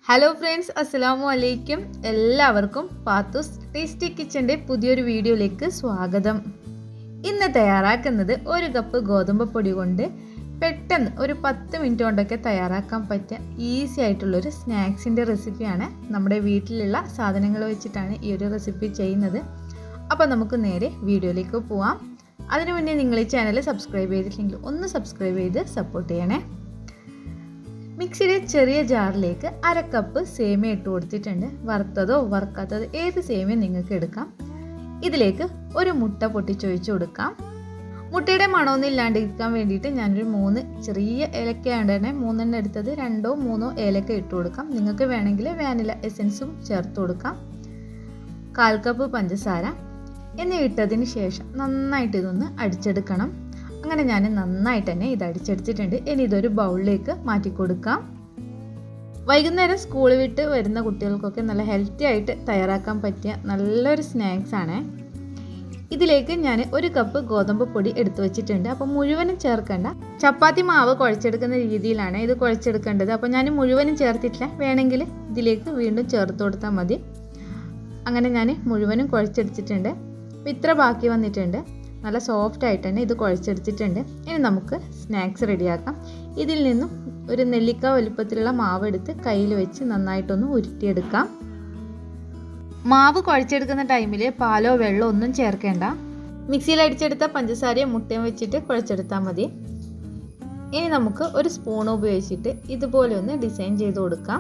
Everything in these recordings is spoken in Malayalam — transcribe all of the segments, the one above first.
ഹലോ ഫ്രണ്ട്സ് അസ്സലാമു അലൈക്കും എല്ലാവർക്കും പാത്തൂസ് ടേസ്റ്റി കിച്ചൻ്റെ പുതിയൊരു വീഡിയോയിലേക്ക് സ്വാഗതം ഇന്ന് തയ്യാറാക്കുന്നത് ഒരു കപ്പ് ഗോതമ്പ് പൊടി കൊണ്ട് പെട്ടെന്ന് ഒരു പത്ത് മിനിറ്റ് കൊണ്ടൊക്കെ തയ്യാറാക്കാൻ പറ്റിയ ഈസി ആയിട്ടുള്ളൊരു സ്നാക്സിൻ്റെ റെസിപ്പിയാണ് നമ്മുടെ വീട്ടിലുള്ള സാധനങ്ങൾ വെച്ചിട്ടാണ് ഈ ഒരു റെസിപ്പി ചെയ്യുന്നത് അപ്പോൾ നമുക്ക് നേരെ വീഡിയോയിലേക്ക് പോവാം അതിനു മുന്നേ നിങ്ങൾ ഈ ചാനൽ സബ്സ്ക്രൈബ് ചെയ്തിട്ടില്ലെങ്കിൽ ഒന്ന് സബ്സ്ക്രൈബ് ചെയ്ത് സപ്പോർട്ട് ചെയ്യണേ മിക്സിയുടെ ചെറിയ ജാറിലേക്ക് അര കപ്പ് സേമിയ ഇട്ട് കൊടുത്തിട്ടുണ്ട് വറുത്തതോ വറുക്കാത്തതോ ഏത് സേമിയ നിങ്ങൾക്ക് എടുക്കാം ഇതിലേക്ക് ഒരു മുട്ട പൊട്ടിച്ചൊഴിച്ച് കൊടുക്കാം മുട്ടയുടെ മണമൊന്നും ഇല്ലാണ്ടിരിക്കാൻ വേണ്ടിയിട്ട് ഞാനൊരു മൂന്ന് ചെറിയ ഏലക്കയാണ്ട് തന്നെ മൂന്നെണ്ണം എടുത്തത് രണ്ടോ മൂന്നോ ഏലക്ക ഇട്ട് കൊടുക്കാം നിങ്ങൾക്ക് വേണമെങ്കിൽ വാനില എസൻസും ചേർത്ത് കൊടുക്കാം കാൽ കപ്പ് പഞ്ചസാര എന്നിവ ഇട്ടതിന് ശേഷം നന്നായിട്ട് ഇതൊന്ന് അടിച്ചെടുക്കണം അങ്ങനെ ഞാൻ നന്നായിട്ട് തന്നെ ഇത് അടിച്ചെടുത്തിട്ടുണ്ട് ഇനി ഇതൊരു ബൗളിലേക്ക് മാറ്റി കൊടുക്കാം വൈകുന്നേരം സ്കൂൾ വിട്ട് വരുന്ന കുട്ടികൾക്കൊക്കെ നല്ല ഹെൽത്തി ആയിട്ട് തയ്യാറാക്കാൻ പറ്റിയ നല്ലൊരു സ്നാക്സ് ആണ് ഇതിലേക്ക് ഞാൻ ഒരു കപ്പ് ഗോതമ്പ് പൊടി എടുത്തു വെച്ചിട്ടുണ്ട് അപ്പോൾ മുഴുവനും ചേർക്കേണ്ട ചപ്പാത്തി മാവ് കുഴച്ചെടുക്കുന്ന രീതിയിലാണ് ഇത് കുഴച്ചെടുക്കേണ്ടത് അപ്പോൾ ഞാൻ മുഴുവനും ചേർത്തിട്ടില്ല വേണമെങ്കിൽ ഇതിലേക്ക് വീണ്ടും ചേർത്ത് കൊടുത്താൽ മതി അങ്ങനെ ഞാൻ മുഴുവനും കുഴച്ചെടുത്തിട്ടുണ്ട് അപ്പോൾ ഇത്ര ബാക്കി വന്നിട്ടുണ്ട് നല്ല സോഫ്റ്റ് ആയിട്ട് തന്നെ ഇത് കുഴച്ചെടുത്തിട്ടുണ്ട് ഇനി നമുക്ക് സ്നാക്സ് റെഡിയാക്കാം ഇതിൽ നിന്നും ഒരു നെല്ലിക്ക വലുപ്പത്തിലുള്ള മാവ് എടുത്ത് കയ്യിൽ വെച്ച് നന്നായിട്ടൊന്ന് ഉരുട്ടിയെടുക്കാം മാവ് കുഴച്ചെടുക്കുന്ന ടൈമിൽ പാലോ വെള്ളമോ ഒന്നും ചേർക്കേണ്ട മിക്സിയിൽ അടിച്ചെടുത്ത പഞ്ചസാരയും മുട്ടയും വെച്ചിട്ട് കുഴച്ചെടുത്താൽ മതി ഇനി നമുക്ക് ഒരു സ്പൂൺ ഉപയോഗിച്ചിട്ട് ഇതുപോലെ ഒന്ന് ഡിസൈൻ ചെയ്ത് കൊടുക്കാം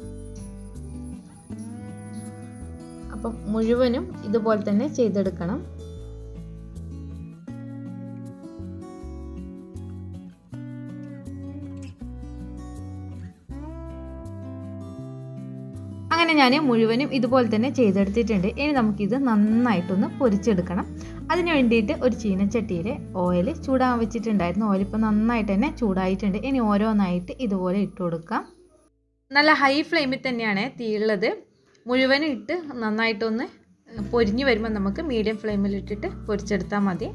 അപ്പം മുഴുവനും ഇതുപോലെ തന്നെ ചെയ്തെടുക്കണം അങ്ങനെ ഞാൻ മുഴുവനും ഇതുപോലെ തന്നെ ചെയ്തെടുത്തിട്ടുണ്ട് ഇനി നമുക്കിത് നന്നായിട്ടൊന്ന് പൊരിച്ചെടുക്കണം അതിന് വേണ്ടിയിട്ട് ഒരു ചീനച്ചട്ടിയിൽ ഓയിൽ ചൂടാൻ വെച്ചിട്ടുണ്ടായിരുന്നു ഓയിൽ ഇപ്പോൾ നന്നായിട്ട് തന്നെ ചൂടായിട്ടുണ്ട് ഇനി ഓരോന്നായിട്ട് ഇതുപോലെ ഇട്ട് കൊടുക്കാം നല്ല ഹൈ ഫ്ലെയിമിൽ തന്നെയാണ് തീയുള്ളത് മുഴുവനും ഇട്ട് നന്നായിട്ടൊന്ന് പൊരിഞ്ഞു വരുമ്പോൾ നമുക്ക് മീഡിയം ഫ്ലെയിമിൽ ഇട്ടിട്ട് പൊരിച്ചെടുത്താൽ മതി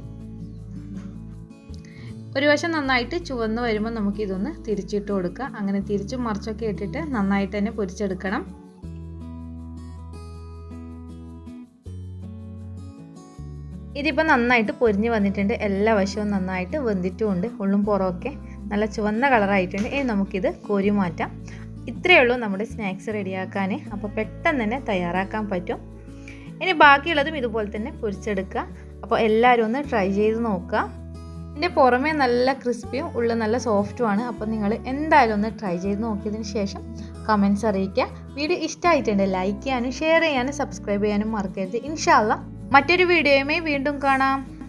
ഒരു വശം നന്നായിട്ട് ചുവന്ന് വരുമ്പോൾ നമുക്കിതൊന്ന് തിരിച്ചിട്ട് കൊടുക്കുക അങ്ങനെ തിരിച്ചും മറിച്ചൊക്കെ ഇട്ടിട്ട് നന്നായിട്ട് തന്നെ പൊരിച്ചെടുക്കണം ഇതിപ്പോൾ നന്നായിട്ട് പൊരിഞ്ഞ് വന്നിട്ടുണ്ട് എല്ലാ വശവും നന്നായിട്ട് വെന്തിട്ടുമുണ്ട് ഉള്ളും പുറമൊക്കെ നല്ല ചുവന്ന കളറായിട്ടുണ്ട് ഇനി നമുക്കിത് കോരി മാറ്റാം ഇത്രയേ ഉള്ളൂ നമ്മുടെ സ്നാക്സ് റെഡിയാക്കാൻ അപ്പോൾ പെട്ടെന്ന് തന്നെ തയ്യാറാക്കാൻ പറ്റും ഇനി ബാക്കിയുള്ളതും ഇതുപോലെ തന്നെ പൊരിച്ചെടുക്കുക അപ്പോൾ എല്ലാവരും ഒന്ന് ട്രൈ ചെയ്ത് നോക്കുക ഇതിൻ്റെ പുറമേ നല്ല ക്രിസ്പിയും ഉള്ളിൽ നല്ല സോഫ്റ്റുമാണ് അപ്പോൾ നിങ്ങൾ എന്തായാലും ഒന്ന് ട്രൈ ചെയ്ത് നോക്കിയതിന് ശേഷം കമൻസ് അറിയിക്കുക വീഡിയോ ഇഷ്ടമായിട്ടുണ്ട് ലൈക്ക് ചെയ്യാനും ഷെയർ ചെയ്യാനും സബ്സ്ക്രൈബ് ചെയ്യാനും മറക്കരുത് ഇൻഷാല്ല മറ്റൊരു വീഡിയോയുമായി വീണ്ടും കാണാം